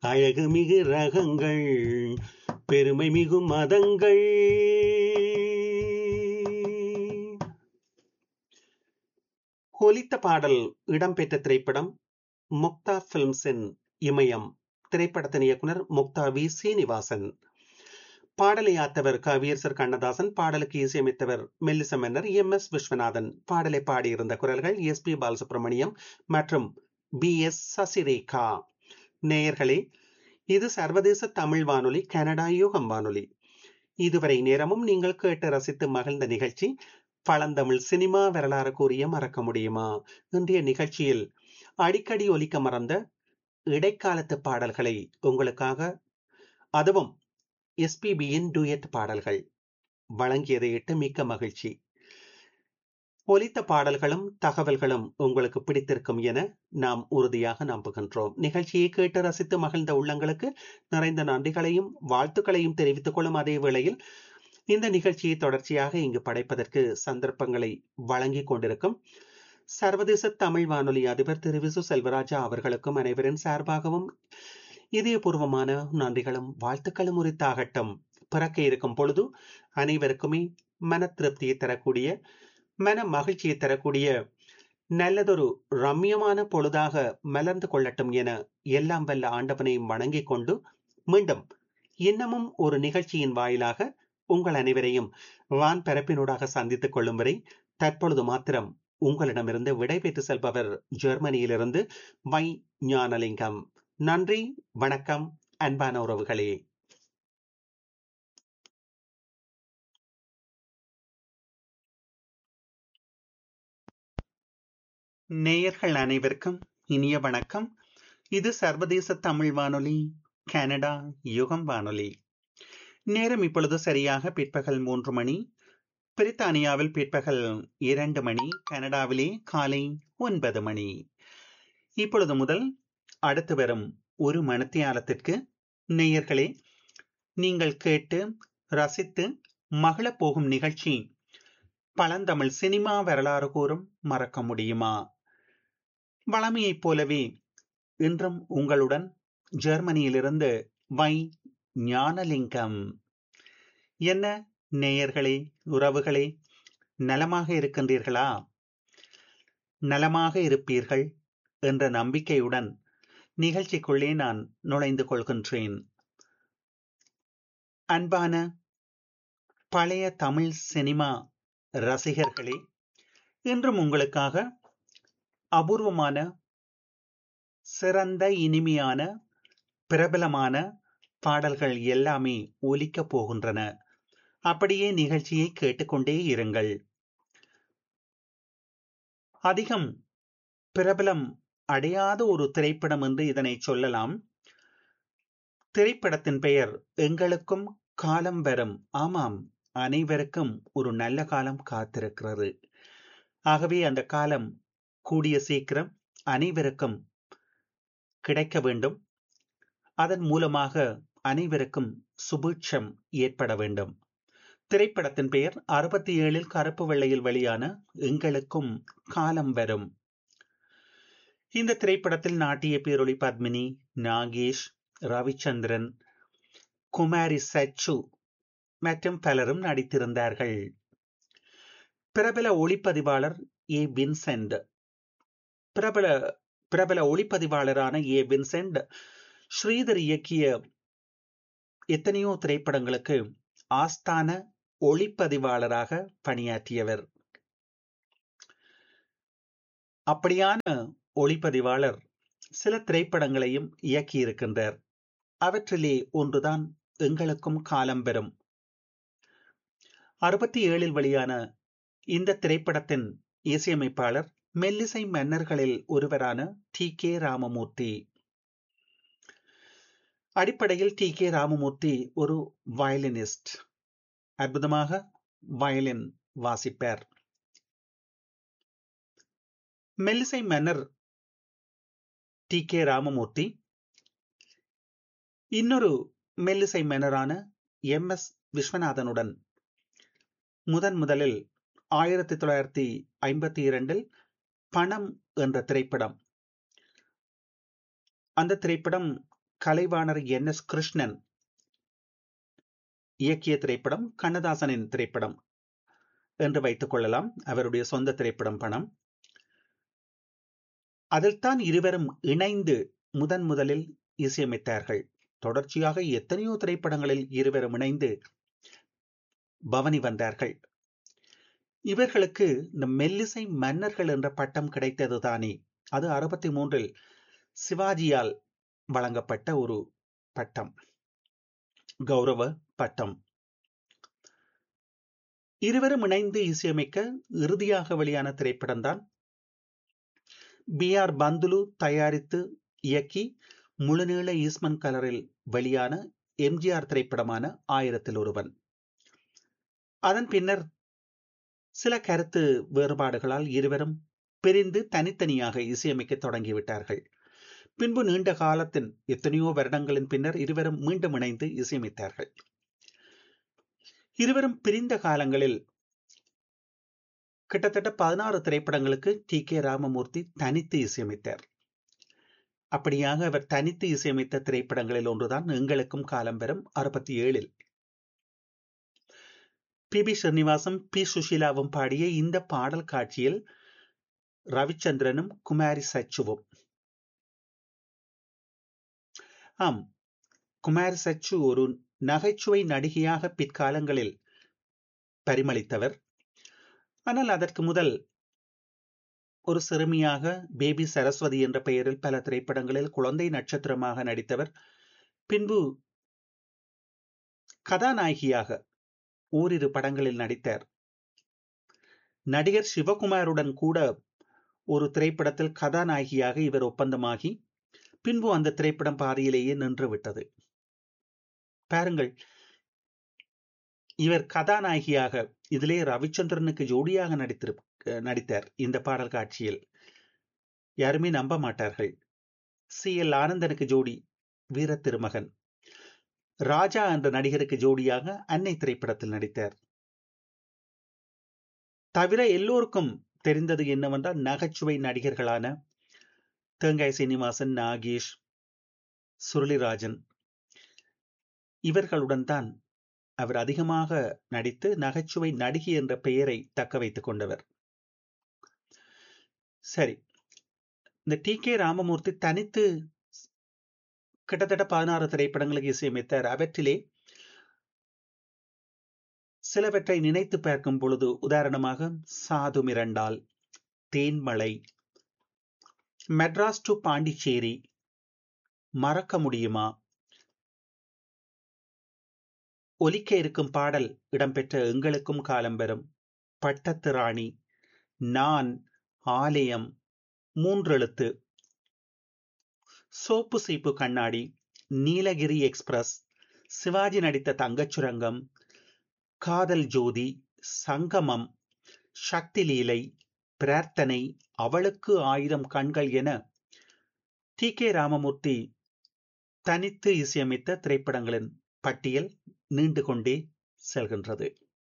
அழகு மிகு ரகங்கள் பெருமை மிகு மதங்கள் ஒலித்த பாடல் இடம்பெற்ற திரைப்படம் முக்தா பிலிம்ஸின் இமயம் திரைப்படத்தின் இயக்குனர் முக்தா வி சீனிவாசன் பாடலை ஆத்தவர் கவியரசர் கண்ணதாசன் பாடலுக்கு இசையமைத்தவர் மெல்லிச மன்னர் எம் எஸ் விஸ்வநாதன் பாடலை பாடியிருந்த குரல்கள் எஸ் பி பாலசுப்ரமணியம் மற்றும் பி எஸ் சசிரேகா நேயர்களே இது சர்வதேச தமிழ் வானொலி கனடா யூகம் வானொலி இதுவரை நேரமும் நீங்கள் கேட்டு ரசித்து மகிழ்ந்த நிகழ்ச்சி பழந்தமிழ் சினிமா வரலாறு கூறிய மறக்க முடியுமா இன்றைய நிகழ்ச்சியில் அடிக்கடி ஒலிக்க மறந்த இடைக்காலத்து பாடல்களை உங்களுக்காக அதுவும் எஸ்பிபியின் டூயட் பாடல்கள் வழங்கியதை இட்டு மிக்க மகிழ்ச்சி ஒலித்த பாடல்களும் தகவல்களும் உங்களுக்கு பிடித்திருக்கும் என நாம் உறுதியாக நம்புகின்றோம் நிகழ்ச்சியை கேட்டு ரசித்து மகிழ்ந்த உள்ளங்களுக்கு நிறைந்த நன்றிகளையும் வாழ்த்துக்களையும் தெரிவித்துக் கொள்ளும் அதே வேளையில் இந்த நிகழ்ச்சியை தொடர்ச்சியாக இங்கு படைப்பதற்கு சந்தர்ப்பங்களை வழங்கி கொண்டிருக்கும் சர்வதேச தமிழ் வானொலி அதிபர் திரு விசு செல்வராஜா அவர்களுக்கும் அனைவரின் சார்பாகவும் இதயபூர்வமான நன்றிகளும் வாழ்த்துக்களும் உரித்தாகட்டும் பிறக்க இருக்கும் பொழுது அனைவருக்குமே மன திருப்தியை தரக்கூடிய மன மகிழ்ச்சியை தரக்கூடிய நல்லதொரு ரம்யமான பொழுதாக மலர்ந்து கொள்ளட்டும் என எல்லாம் வல்ல ஆண்டவனையும் வணங்கிக் கொண்டு மீண்டும் இன்னமும் ஒரு நிகழ்ச்சியின் வாயிலாக உங்கள் அனைவரையும் வான் பரப்பினூடாக சந்தித்துக் கொள்ளும் வரை தற்பொழுது மாத்திரம் உங்களிடமிருந்து விடைபெற்று செல்பவர் ஜெர்மனியிலிருந்து வை ஞானலிங்கம் நன்றி வணக்கம் அன்பான உறவுகளே நேயர்கள் அனைவருக்கும் இனிய வணக்கம் இது சர்வதேச தமிழ் வானொலி கனடா யுகம் வானொலி நேரம் இப்பொழுது சரியாக பிற்பகல் மூன்று மணி பிரித்தானியாவில் பிற்பகல் இரண்டு மணி கனடாவிலே காலை ஒன்பது மணி இப்பொழுது முதல் அடுத்து வரும் ஒரு மணித்தியாலத்திற்கு நேயர்களே நீங்கள் கேட்டு ரசித்து மகிழப் போகும் நிகழ்ச்சி பழந்தமிழ் சினிமா வரலாறு கூறும் மறக்க முடியுமா வளமையைப் போலவே இன்றும் உங்களுடன் ஜெர்மனியிலிருந்து வை ஞானலிங்கம் என்ன நேயர்களே உறவுகளே நலமாக இருக்கின்றீர்களா நலமாக இருப்பீர்கள் என்ற நம்பிக்கையுடன் நிகழ்ச்சிக்குள்ளே நான் நுழைந்து கொள்கின்றேன் அன்பான பழைய தமிழ் சினிமா ரசிகர்களே இன்றும் உங்களுக்காக அபூர்வமான சிறந்த இனிமையான பிரபலமான பாடல்கள் எல்லாமே ஒலிக்கப் போகின்றன அப்படியே நிகழ்ச்சியை கேட்டுக்கொண்டே இருங்கள் அதிகம் பிரபலம் அடையாத ஒரு திரைப்படம் என்று இதனை சொல்லலாம் திரைப்படத்தின் பெயர் எங்களுக்கும் காலம் வரும் ஆமாம் அனைவருக்கும் ஒரு நல்ல காலம் காத்திருக்கிறது ஆகவே அந்த காலம் கூடிய சீக்கிரம் அனைவருக்கும் கிடைக்க வேண்டும் அதன் மூலமாக அனைவருக்கும் சுபீட்சம் ஏற்பட வேண்டும் திரைப்படத்தின் பெயர் அறுபத்தி ஏழில் கருப்பு வெள்ளையில் வெளியான எங்களுக்கும் காலம் வரும் இந்த திரைப்படத்தில் நாட்டிய பேரொளி பத்மினி நாகேஷ் ரவிச்சந்திரன் குமாரி சச்சு மற்றும் பலரும் நடித்திருந்தார்கள் பிரபல ஒளிப்பதிவாளர் ஏ வின்சென்ட் பிரபல பிரபல ஒளிப்பதிவாளரான ஏ வின்சென்ட் ஸ்ரீதர் இயக்கிய எத்தனையோ திரைப்படங்களுக்கு ஆஸ்தான ஒளிப்பதிவாளராக பணியாற்றியவர் அப்படியான ஒளிப்பதிவாளர் சில திரைப்படங்களையும் இயக்கியிருக்கின்றார் அவற்றிலே ஒன்றுதான் எங்களுக்கும் காலம் பெறும் அறுபத்தி ஏழில் வெளியான இந்த திரைப்படத்தின் இசையமைப்பாளர் மெல்லிசை மன்னர்களில் ஒருவரான டி கே ராமமூர்த்தி அடிப்படையில் டி கே ராமமூர்த்தி ஒரு வயலினிஸ்ட் அற்புதமாக வயலின் வாசிப்பார் மெல்லிசை மன்னர் டி கே ராமமூர்த்தி இன்னொரு மெல்லிசை மன்னரான எம் எஸ் விஸ்வநாதனுடன் முதன் முதலில் ஆயிரத்தி தொள்ளாயிரத்தி ஐம்பத்தி இரண்டில் பணம் என்ற திரைப்படம் அந்த திரைப்படம் கலைவாணர் என் எஸ் கிருஷ்ணன் இயக்கிய திரைப்படம் கண்ணதாசனின் திரைப்படம் என்று வைத்துக் கொள்ளலாம் அவருடைய சொந்த திரைப்படம் பணம் அதில்தான் இருவரும் இணைந்து முதன் முதலில் இசையமைத்தார்கள் தொடர்ச்சியாக எத்தனையோ திரைப்படங்களில் இருவரும் இணைந்து பவனி வந்தார்கள் இவர்களுக்கு இந்த மெல்லிசை மன்னர்கள் என்ற பட்டம் கிடைத்தது தானே அது அறுபத்தி மூன்றில் சிவாஜியால் வழங்கப்பட்ட ஒரு பட்டம் கௌரவ பட்டம் இருவரும் இணைந்து இசையமைக்க இறுதியாக வெளியான திரைப்படம் தான் பி ஆர் பந்துலு தயாரித்து இயக்கி முழுநீள ஈஸ்மன் கலரில் வெளியான எம்ஜிஆர் திரைப்படமான ஆயிரத்தில் ஒருவன் அதன் பின்னர் சில கருத்து வேறுபாடுகளால் இருவரும் பிரிந்து தனித்தனியாக இசையமைக்க தொடங்கிவிட்டார்கள் பின்பு நீண்ட காலத்தின் எத்தனையோ வருடங்களின் பின்னர் இருவரும் மீண்டும் இணைந்து இசையமைத்தார்கள் இருவரும் பிரிந்த காலங்களில் கிட்டத்தட்ட பதினாறு திரைப்படங்களுக்கு டி கே ராமமூர்த்தி தனித்து இசையமைத்தார் அப்படியாக அவர் தனித்து இசையமைத்த திரைப்படங்களில் ஒன்றுதான் எங்களுக்கும் காலம் வரும் அறுபத்தி ஏழில் பி பி ஸ்ரீனிவாசம் பி சுஷீலாவும் பாடிய இந்த பாடல் காட்சியில் ரவிச்சந்திரனும் குமாரி சச்சுவும் ஆம் குமார் சச்சு ஒரு நகைச்சுவை நடிகையாக பிற்காலங்களில் பரிமளித்தவர் ஆனால் அதற்கு முதல் ஒரு சிறுமியாக பேபி சரஸ்வதி என்ற பெயரில் பல திரைப்படங்களில் குழந்தை நட்சத்திரமாக நடித்தவர் பின்பு கதாநாயகியாக ஓரிரு படங்களில் நடித்தார் நடிகர் சிவகுமாருடன் கூட ஒரு திரைப்படத்தில் கதாநாயகியாக இவர் ஒப்பந்தமாகி பின்பு அந்த திரைப்படம் பாதியிலேயே நின்று விட்டது பாருங்கள் இவர் கதாநாயகியாக இதிலே ரவிச்சந்திரனுக்கு ஜோடியாக நடித்திரு நடித்தார் இந்த பாடல் காட்சியில் யாருமே நம்ப மாட்டார்கள் சி எல் ஆனந்தனுக்கு ஜோடி வீர திருமகன் ராஜா என்ற நடிகருக்கு ஜோடியாக அன்னை திரைப்படத்தில் நடித்தார் தவிர எல்லோருக்கும் தெரிந்தது என்னவென்றால் நகைச்சுவை நடிகர்களான தேங்காய் சீனிவாசன் நாகேஷ் சுருளிராஜன் இவர்களுடன் தான் அவர் அதிகமாக நடித்து நகைச்சுவை நடிகை என்ற பெயரை தக்க வைத்துக் கொண்டவர் சரி இந்த டி கே ராமமூர்த்தி தனித்து கிட்டத்தட்ட பதினாறு திரைப்படங்களுக்கு இசையமைத்தார் அவற்றிலே சிலவற்றை நினைத்து பார்க்கும் பொழுது உதாரணமாக சாது மிரண்டால் தேன்மலை மெட்ராஸ் டு பாண்டிச்சேரி மறக்க முடியுமா ஒலிக்க இருக்கும் பாடல் இடம்பெற்ற எங்களுக்கும் காலம் வரும் பட்டத்து ராணி நான் ஆலயம் மூன்றெழுத்து சோப்பு சீப்பு கண்ணாடி நீலகிரி எக்ஸ்பிரஸ் சிவாஜி நடித்த தங்கச்சுரங்கம் காதல் ஜோதி சங்கமம் சக்தி லீலை பிரார்த்தனை அவளுக்கு ஆயிரம் கண்கள் என டி கே ராமமூர்த்தி தனித்து இசையமைத்த திரைப்படங்களின் பட்டியல் நீண்டு கொண்டே செல்கின்றது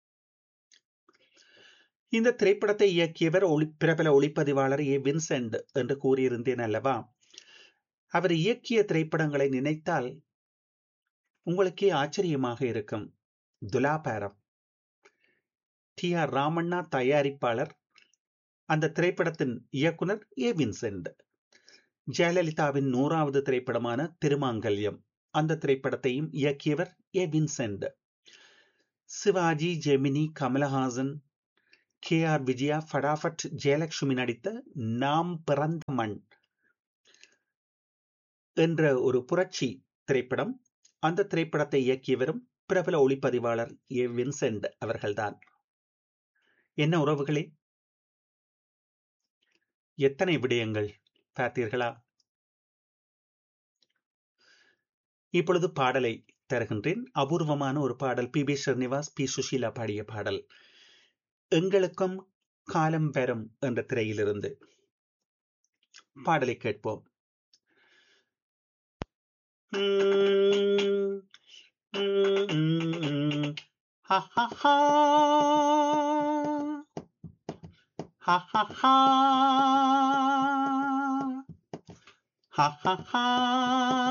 இந்த திரைப்படத்தை இயக்கியவர் ஒளி பிரபல ஒளிப்பதிவாளர் ஏ வின்சென்ட் என்று கூறியிருந்தேன் அல்லவா அவர் இயக்கிய திரைப்படங்களை நினைத்தால் உங்களுக்கே ஆச்சரியமாக இருக்கும் துலாபாரம் டி ஆர் ராமண்ணா தயாரிப்பாளர் அந்த திரைப்படத்தின் இயக்குனர் ஏ வின்சென்ட் ஜெயலலிதாவின் நூறாவது திரைப்படமான திருமாங்கல்யம் அந்த திரைப்படத்தையும் இயக்கியவர் A Vincent Sivaji Gemini Kamalahasan K R Vijaya Fatafat Jayalakshmi நடித்த நாம் பிறந்த மண் என்ற ஒரு புரட்சி திரைப்படம் அந்த திரைப்படத்தை இயக்கியவரும் பிரபல ஒளிப்பதிவாளர் ஏ வின்சென்ட் அவர்கள்தான் என்ன உறவுகளே எத்தனை விடயங்கள் பார்த்தீர்களா இப்பொழுது பாடலை தருகின்றேன் அபூர்வமான ஒரு பாடல் P B Srinivas P Susheela பாடிய பாடல் எங்களுக்கும் காலம் வரும் என்ற திரையிலிருந்து பாடலை கேட்போம் ha ha ha ha ha ha ha ha ha